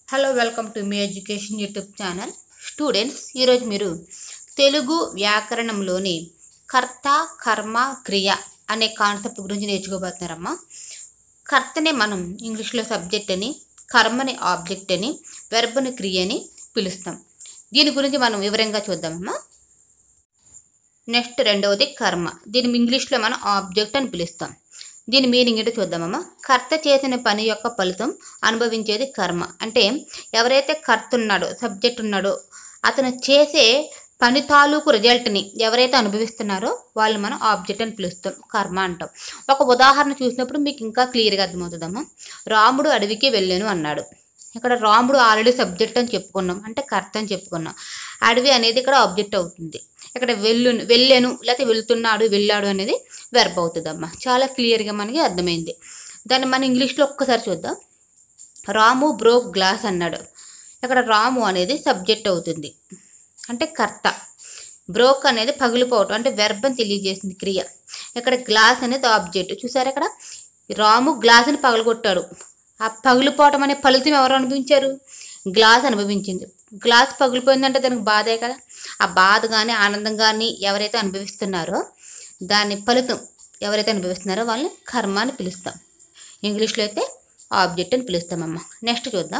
hello welcome to మీ education YouTube channel students ఈరోజు మీరు తెలుగు వ్యాకరణంలోని కర్త కర్మ క్రియ అనే కాన్సెప్ట్ గురించి నేర్చుకోబోతున్నారమ్మా కర్తని మనం ఇంగ్లీష్లో సబ్జెక్ట్ అని కర్మని ఆబ్జెక్ట్ అని వెర్బని క్రియ అని పిలుస్తాం దీని గురించి మనం వివరంగా చూద్దామమ్మా నెక్స్ట్ రెండవది కర్మ దీని ఇంగ్లీష్లో మనం ఆబ్జెక్ట్ అని పిలుస్తాం దీని మీనింగ్ ఏంటో చూద్దామమ్మా కర్త చేసిన పని యొక్క ఫలితం అనుభవించేది కర్మ అంటే ఎవరైతే కర్త ఉన్నాడో సబ్జెక్ట్ ఉన్నాడో అతను చేసే పని తాలూకు రిజల్ట్ని ఎవరైతే అనుభవిస్తున్నారో వాళ్ళు మనం ఆబ్జెక్ట్ అని పిలుస్తాం కర్మ అంటాం ఒక ఉదాహరణ చూసినప్పుడు మీకు ఇంకా క్లియర్గా అర్థమవుతుందమ్మా రాముడు అడవికి వెళ్ళాను అన్నాడు ఇక్కడ రాముడు ఆల్రెడీ సబ్జెక్ట్ అని చెప్పుకున్నాం అంటే కర్త అని చెప్పుకున్నాం అడవి అనేది ఇక్కడ ఆబ్జెక్ట్ అవుతుంది ఇక్కడ వెళ్ళు వెళ్ళాను లేకపోతే వెళ్తున్నాడు వెళ్ళాడు అనేది వెర్బ్ అవుతుందమ్మా చాలా క్లియర్గా మనకి అర్థమైంది దాన్ని మనం ఇంగ్లీష్లో ఒక్కసారి చూద్దాం రాము బ్రోక్ గ్లాస్ అన్నాడు ఇక్కడ రాము అనేది సబ్జెక్ట్ అవుతుంది అంటే కర్త బ్రోక్ అనేది పగిలిపోవటం అంటే వెర్బ్ అని తెలియజేసింది క్రియ ఇక్కడ గ్లాస్ అనేది ఆబ్జెక్ట్ చూసారా ఇక్కడ రాము గ్లాసుని పగలగొట్టాడు ఆ పగిలిపోవటం అనే ఫలితం ఎవరు అనుభవించారు గ్లాస్ అనుభవించింది గ్లాస్ పగిలిపోయిందంటే దానికి బాధే కదా ఆ బాధ కానీ ఆనందం కానీ ఎవరైతే అనుభవిస్తున్నారో దాని ఫలితం ఎవరైతే అనుభవిస్తున్నారో వాళ్ళని కర్మ అని పిలుస్తాం ఇంగ్లీష్లో అయితే ఆబ్జెక్ట్ అని పిలుస్తామమ్మా నెక్స్ట్ చూద్దాం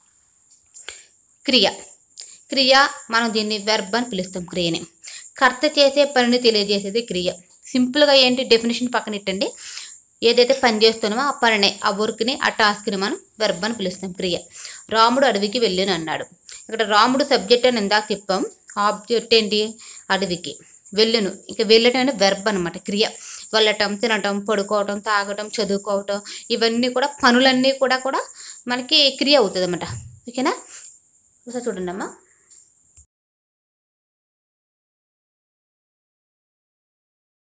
క్రియ క్రియ మనం దీన్ని వెర్బ్ అని పిలుస్తాం క్రియని కర్త చేసే పనిని తెలియజేసేది క్రియ సింపుల్గా ఏంటి డెఫినేషన్ పక్కన ఇట్టండి ఏదైతే పని చేస్తున్నామో ఆ పనిని ఆ వర్క్ని ఆ టాస్క్ని మనం వెర్బ్ అని పిలుస్తాం క్రియ రాముడు అడవికి వెళ్ళాను అన్నాడు ఇక్కడ రాముడు సబ్జెక్ట్ అని ఇందాక చెప్పాం ఆబ్జెక్ట్ ఏంటి అడవికి వెళ్ళను ఇక వెళ్ళటం అంటే వెర్బ్ అనమాట క్రియ వెళ్ళటం తినటం పడుకోవటం తాగటం చదువుకోవటం ఇవన్నీ కూడా పనులన్నీ కూడా కూడా మనకి క్రియ అవుతుంది అనమాట ఓకేనా ఒకసారి చూడండి అమ్మా